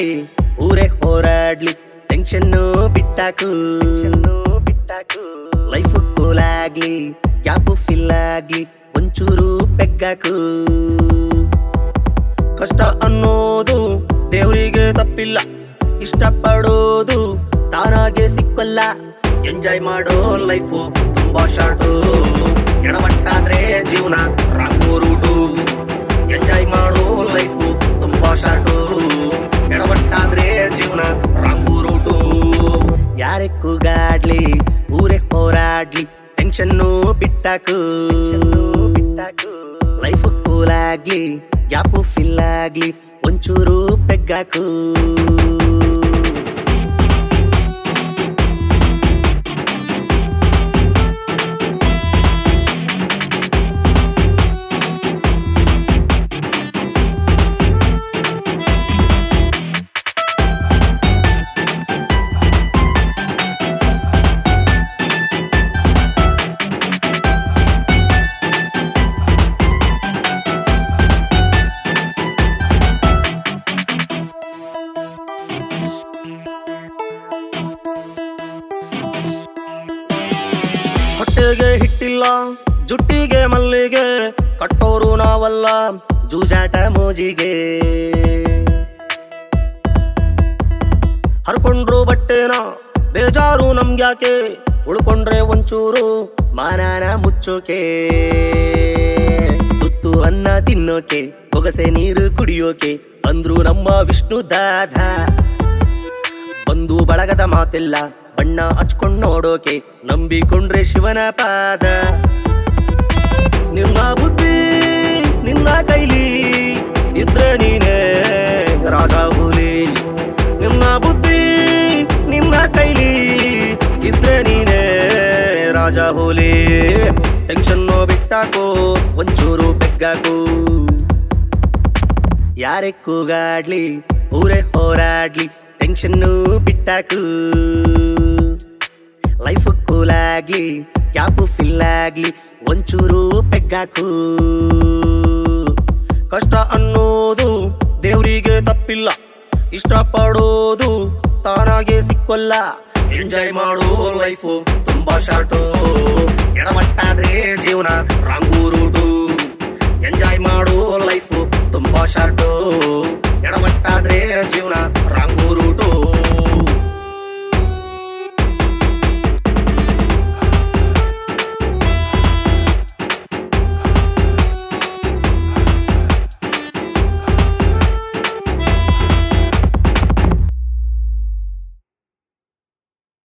ಕೂಲಾಗ್ಲಿ ಊರೇ ಹೋರಾಡ್ಲಿ ಟೆನ್ಷನ್ನು ಬಿಟ್ಟಾಕು ಲೈಫ್ ಕೂಲಾಗ್ಲಿ ಗ್ಯಾಪು ಫಿಲ್ ಆಗ್ಲಿ ಒಂಚೂರು ಪೆಗ್ಗಾಕು ಕಷ್ಟ ಅನ್ನೋದು ದೇವರಿಗೆ ತಪ್ಪಿಲ್ಲ ಇಷ್ಟಪಡೋದು ತಾನಾಗೆ ಸಿಕ್ಕಲ್ಲ ಎಂಜಾಯ್ ಮಾಡೋ ಲೈಫು ತುಂಬಾ ಶಾರ್ಟು ಎಡವಟ್ಟಾದ್ರೆ ಜೀವನ ರಾಂಗು ರೂಟು ಎಂಜಾಯ್ ಮಾಡೋ ಲೈಫು ತುಂಬಾ ಶಾರ್ಟು ಎಡವಟ್ಟಾದ್ರೆ ಜೀವನ ರಾಂಗು ರೂಟು ಯಾರೇ ಕೂಗಾಡ್ಲಿ ಊರೇ ಹೋರಾಡ್ಲಿ ಟೆನ್ಷನ್ನು ಬಿಟ್ಟಾಕು ಲೈಫ್ ಕೂಲಾಗ್ಲಿ ಗ್ಯಾಪು ಫಿಲ್ ಆಗ್ಲಿ ಒಂಚೂರು ಪೆಗ್ಗಾಕು ಹೊಟ್ಟೆಗೆ ಹಿಟ್ಟಿಲ್ಲ ಜುಟ್ಟಿಗೆ ಮಲ್ಲಿಗೆ ಕಟ್ಟೋರು ನಾವಲ್ಲ ಜೂಜಾಟ ಮೋಜಿಗೆ ಹರ್ಕೊಂಡ್ರು ಬಟ್ಟೆನ ಬೇಜಾರು ನಮ್ಗ್ಯಾಕೆ ಉಳ್ಕೊಂಡ್ರೆ ಒಂಚೂರು ಮಾನಾನ ಮುಚ್ಚೋಕೆ ತುತ್ತು ಅನ್ನ ತಿನ್ನೋಕೆ ಬೊಗಸೆ ನೀರು ಕುಡಿಯೋಕೆ ಅಂದ್ರು ನಮ್ಮ ವಿಷ್ಣು ದಾದ ಬಂದು ಬಳಗದ ಮಾತಿಲ್ಲ ಬಣ್ಣ ಹಚ್ಕೊಂಡ್ ನೋಡೋಕೆ ನಂಬಿಕೊಂಡ್ರೆ ಶಿವನ ಪಾದ ನಿನ್ನ ಬುದ್ಧಿ ನಿನ್ನ ಕೈಲಿ ಇದ್ರೆ ನೀನೇ ರಾಜ ಹುಲಿ ನಿನ್ನ ಬುದ್ಧಿ ನಿನ್ನ ಕೈಲಿ ಇದ್ರೆ ನೀನೇ ರಾಜ ಹುಲಿ ಟೆನ್ಷನ್ನು ಬಿಟ್ಟಾಕೋ ಒಂಚೂರು ಬೆಗ್ಗಾಕು ಯಾರೇ ಕೂಗಾಡ್ಲಿ ಊರೇ ಹೋರಾಡ್ಲಿ ಟೆನ್ಷನ್ನು ಬಿಟ್ಟಾಕು ಲೈಫ್ ಕೂಲಾಗ್ಲಿ ಕ್ಯಾಪು ಫಿಲ್ ಆಗ್ಲಿ ಒಂಚೂರು ಪೆಗ್ಗಾಕು ಕಷ್ಟ ಅನ್ನೋದು ದೇವರಿಗೆ ತಪ್ಪಿಲ್ಲ ಇಷ್ಟಪಡೋದು ತಾನಾಗೆ ಸಿಕ್ಕೊಲ್ಲ ಎಂಜಾಯ್ ಮಾಡೋ ಲೈಫು ತುಂಬಾ ಶಾರ್ಟು ಎಡವಟ್ಟಾದ್ರೆ ಜೀವ